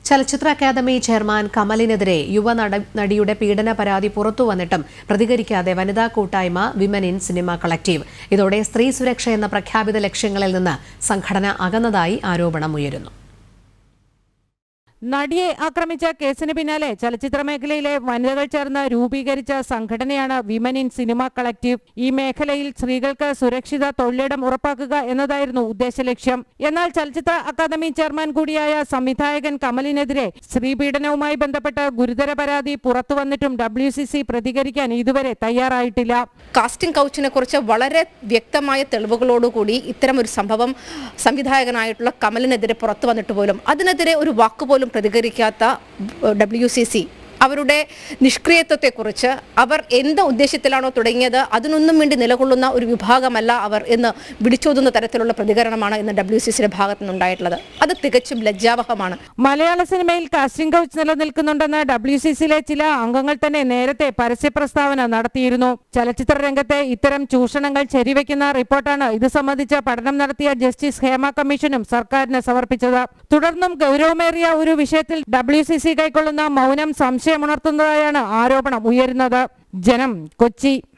ചലച്ചിത്ര academy chairman കമലിനെതിരെ യുവ നട നടിയുടെ പീഡന പരാതി പുറത്തു വന്നിട്ടും പ്രതികരിക്കാതെ വനിതാ കൂട്ടായ്മ വിമൻ ഇൻ സിനിമ കളക്റ്റീവ് ഇതോടെ സ്ത്രീ സുരക്ഷ എന്ന പ്രഖ്യാപിത ലക്ഷ്യങ്ങളിൽ നിന്ന് സംഘടന അകന്നതായി ആരോപണമുയരുന്നു നടിയെ ആക്രമിച്ച കേസിന് പിന്നാലെ ചലച്ചിത്ര മേഖലയിലെ വനിതകൾ ചേർന്ന് രൂപീകരിച്ച സംഘടനയാണ് വിമൻ ഇൻ സിനിമ കളക്റ്റീവ് ഈ മേഖലയിൽ സ്ത്രീകൾക്ക് സുരക്ഷിത തൊഴിലിടം ഉറപ്പാക്കുക എന്നതായിരുന്നു ഉദ്ദേശലക്ഷ്യം എന്നാൽ ചലച്ചിത്ര അക്കാദമി ചെയർമാൻ കൂടിയായ സംവിധായകൻ കമലിനെതിരെ സ്ത്രീപീഡനവുമായി ബന്ധപ്പെട്ട് ഗുരുതര പരാതി പുറത്തു വന്നിട്ടും ഡബ്ല്യു സി സി പ്രതികരിക്കാൻ ഇതുവരെ തയ്യാറായിട്ടില്ല കാസ്റ്റിംഗ് കൗച്ചിനെ കുറിച്ച് വളരെ വ്യക്തമായ തെളിവുകളോടുകൂടി ഇത്തരം ഒരു സംഭവം സംവിധായകനായിട്ടുള്ള കമലിനെതിരെ പുറത്തു വന്നിട്ട് പോലും അതിനെതിരെ ഒരു വാക്കുപോലും പ്രതികരിക്കാത്ത ഡബ്ല്യു സി സി അവരുടെ നിഷ്ക്രിയത്വത്തെക്കുറിച്ച് അവർ എന്ത് ഉദ്ദേശത്തിലാണോ തുടങ്ങിയത് അതിനൊന്നും വേണ്ടി നിലകൊള്ളുന്ന ഒരു വിഭാഗമല്ല അവർ എന്ന് വിളിച്ചോതുന്ന തരത്തിലുള്ള പ്രതികരണമാണ് ഇന്ന് ഡബ്ല്യു സി സിയുടെ ഭാഗത്തു നിന്നുണ്ടായിട്ടുള്ളത് അത് തികച്ചും ലജ്ജാവഹമാണ് മലയാള സിനിമയിൽ കാസ്റ്റിംഗ് കൗച്ച് നിലനിൽക്കുന്നുണ്ടെന്ന് ഡബ്ല്യു സി സിയിലെ ചില അംഗങ്ങൾ തന്നെ നേരത്തെ പരസ്യ പ്രസ്താവന നടത്തിയിരുന്നു ചലച്ചിത്ര രംഗത്തെ ഇത്തരം ചൂഷണങ്ങൾ ശരിവെക്കുന്ന റിപ്പോർട്ടാണ് ഇത് സംബന്ധിച്ച് പഠനം നടത്തിയ ജസ്റ്റിസ് ഹേമ കമ്മീഷനും സർക്കാരിന് സമർപ്പിച്ചത് തുടർന്നും ഗൗരവമേറിയ ഒരു വിഷയത്തിൽ ഡബ്ല്യു സി സി കൈക്കൊള്ളുന്ന മൗനം സംശയമുണർത്തുന്നതായാണ് ആരോപണം ഉയരുന്നത് ജനം കൊച്ചി